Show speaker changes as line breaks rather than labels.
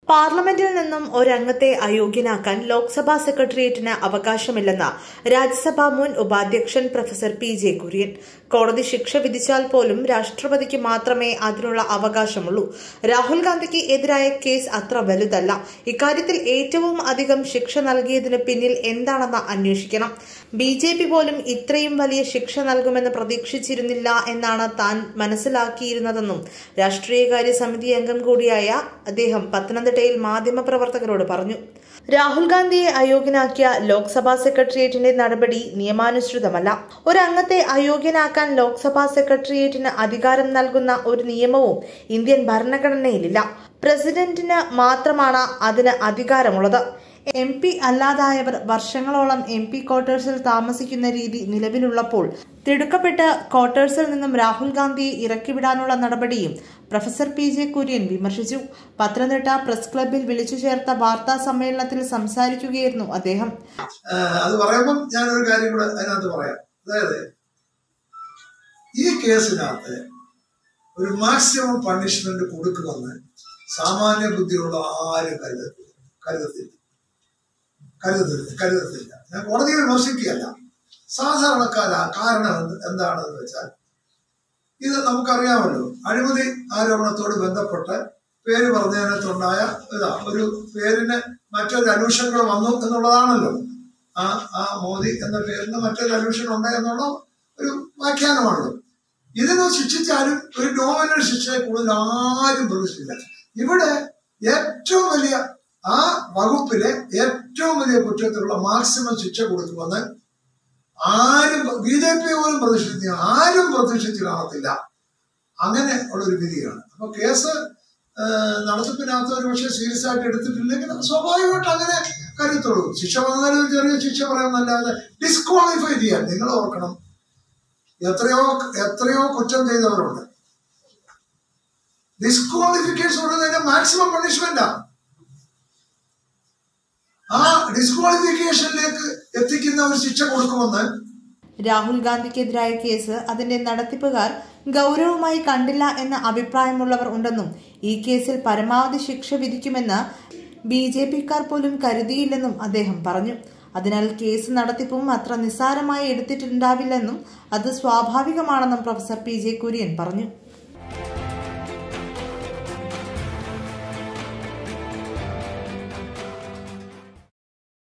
പാർലമെന്റിൽ നിന്നും ഒരംഗത്തെ അയോഗ്യനാക്കാൻ ലോക്സഭാ സെക്രട്ടേറിയറ്റിന് അവകാശമില്ലെന്ന് രാജ്യസഭാ മുൻ ഉപാധ്യക്ഷൻ പ്രൊഫസർ പി ജെ കുര്യൻ കോടതി ശിക്ഷ വിധിച്ചാൽ പോലും രാഷ്ട്രപതിക്ക് മാത്രമേ അതിനുള്ള അവകാശമുള്ളൂ രാഹുൽ ഗാന്ധിക്ക് എതിരായ കേസ് അത്ര വലുതല്ല ഇക്കാര്യത്തിൽ ഏറ്റവും അധികം ശിക്ഷ നൽകിയതിന് പിന്നിൽ എന്താണെന്ന് അന്വേഷിക്കണം ബി ജെ പി പോലും ഇത്രയും വലിയ ശിക്ഷ നൽകുമെന്ന് പ്രതീക്ഷിച്ചിരുന്നില്ല എന്നാണ് താൻ മനസ്സിലാക്കിയിരുന്നതെന്നും രാഷ്ട്രീയകാര്യ സമിതി അംഗം കൂടിയായ അദ്ദേഹം പത്തനംതിട്ടയിൽ മാധ്യമപ്രവർത്തകരോട് പറഞ്ഞു രാഹുൽ ഗാന്ധിയെ അയോഗ്യനാക്കിയ ലോക്സഭാ സെക്രട്ടേറിയറ്റിന്റെ നടപടി നിയമാനുസൃതമല്ല ഒരംഗത്തെ അയോഗ്യനാക്കാൻ ലോക്സഭാ സെക്രട്ടേറിയറ്റിന് അധികാരം നൽകുന്ന ഒരു നിയമവും ഇന്ത്യൻ ഭരണഘടനയിലില്ല പ്രസിഡന്റിന് മാത്രമാണ് അതിന് അധികാരമുള്ളത് എം പി അല്ലാതായവർ വർഷങ്ങളോളം എം പി ക്വാർട്ടേഴ്സിൽ താമസിക്കുന്ന രീതി നിലവിലുള്ളപ്പോൾ തിടുക്കപ്പെട്ട് ക്വാർട്ടേഴ്സിൽ നിന്നും രാഹുൽ ഗാന്ധിയെ ഇറക്കിവിടാനുള്ള നടപടിയും പ്രൊഫസർ പി ജെ കുര്യൻ വിമർശിച്ചു പത്തനംതിട്ട പ്രസ് ക്ലബിൽ വിളിച്ചു ചേർത്ത വാർത്താ സമ്മേളനത്തിൽ സംസാരിക്കുകയായിരുന്നു അദ്ദേഹം
അത് പറയുമ്പം ഞാനൊരു കാര്യം കൂടെ അതിനകത്ത് പറയാം അതായത് ഈ കേസിനകത്ത് ഒരു മാക്സിമം പണിഷ്മെന്റ് കൊടുക്കുമെന്ന് സാമാന്യ ബുദ്ധിയുള്ള ആരും കരുതത്തില്ല കരുതത്തില്ല കരുതത്തില്ല കരുതത്തില്ല ഞാൻ കോടതിയെ വിമർശിക്കുകയല്ല സാധാരണക്കാര കാരണം എന്ത് എന്താണെന്ന് വെച്ചാൽ ഇത് നമുക്കറിയാമല്ലോ അഴിമതി ആരോപണത്തോട് ബന്ധപ്പെട്ട് പേര് പറഞ്ഞതിനകത്തുണ്ടായ ഇതാ ഒരു പേരിന് മറ്റൊരു അന്വേഷണങ്ങൾ വന്നു എന്നുള്ളതാണല്ലോ ആ ആ മോദി എന്ന പേരിന് മറ്റൊരു അന്വേഷണം ഉണ്ട് എന്നുള്ള ഒരു വ്യാഖ്യാനമാണല്ലോ ഇതിനെ ശിക്ഷിച്ചാലും ഒരു നോമിനൽ ശിക്ഷയെ കൂടുതൽ ആരും പ്രതീക്ഷിച്ചില്ല ഇവിടെ ഏറ്റവും വലിയ ആ വകുപ്പിലെ ഏറ്റവും വലിയ കുറ്റത്തിലുള്ള മാക്സിമം ശിക്ഷ കൊടുക്കുമെന്ന് ആരും ബി ജെ പി പോലും പ്രതീക്ഷിച്ചില്ല ആരും പ്രതീക്ഷിച്ച് കാണത്തില്ല അങ്ങനെ ഉള്ളൊരു വിധിയാണ് അപ്പൊ കേസ് നടത്തിപ്പിനകത്ത് ഒരു പക്ഷേ സീരിയസ് ആയിട്ട് എടുത്തിട്ടില്ലെങ്കിൽ സ്വാഭാവികമായിട്ട് അങ്ങനെ കരുത്തുള്ളൂ ശിക്ഷ വന്നാലും ഒരു ചെറിയ ശിക്ഷ പറയാമെന്നല്ലാതെ ഡിസ്ക്വാളിഫൈ ചെയ്യാൻ നിങ്ങൾ ഓർക്കണം എത്രയോ എത്രയോ കുറ്റം ചെയ്തവരുണ്ട് ഡിസ്ക്വാളിഫിക്കേഷൻ ഉള്ളതിന്റെ മാക്സിമം പണിഷ്മെന്റാ ആ ഡിസ്ക്വാളിഫിക്കേഷനിലേക്ക് എത്തിക്കുന്ന ഒരു ശിക്ഷ കൊടുക്കുമെന്ന്
രാഹുൽ ഗാന്ധിക്കെതിരായ കേസ് അതിന്റെ നടത്തിപ്പുകാർ ഗൗരവമായി കണ്ടില്ല എന്ന അഭിപ്രായമുള്ളവർ ഉണ്ടെന്നും ഈ കേസിൽ പരമാവധി ശിക്ഷ വിധിക്കുമെന്ന് ബി ജെ പിക്കാർ പോലും കരുതിയില്ലെന്നും അദ്ദേഹം പറഞ്ഞു അതിനാൽ കേസ് നടത്തിപ്പും അത്ര നിസ്സാരമായി എടുത്തിട്ടുണ്ടാവില്ലെന്നും അത് സ്വാഭാവികമാണെന്നും പ്രൊഫസർ പി ജെ കുര്യൻ പറഞ്ഞു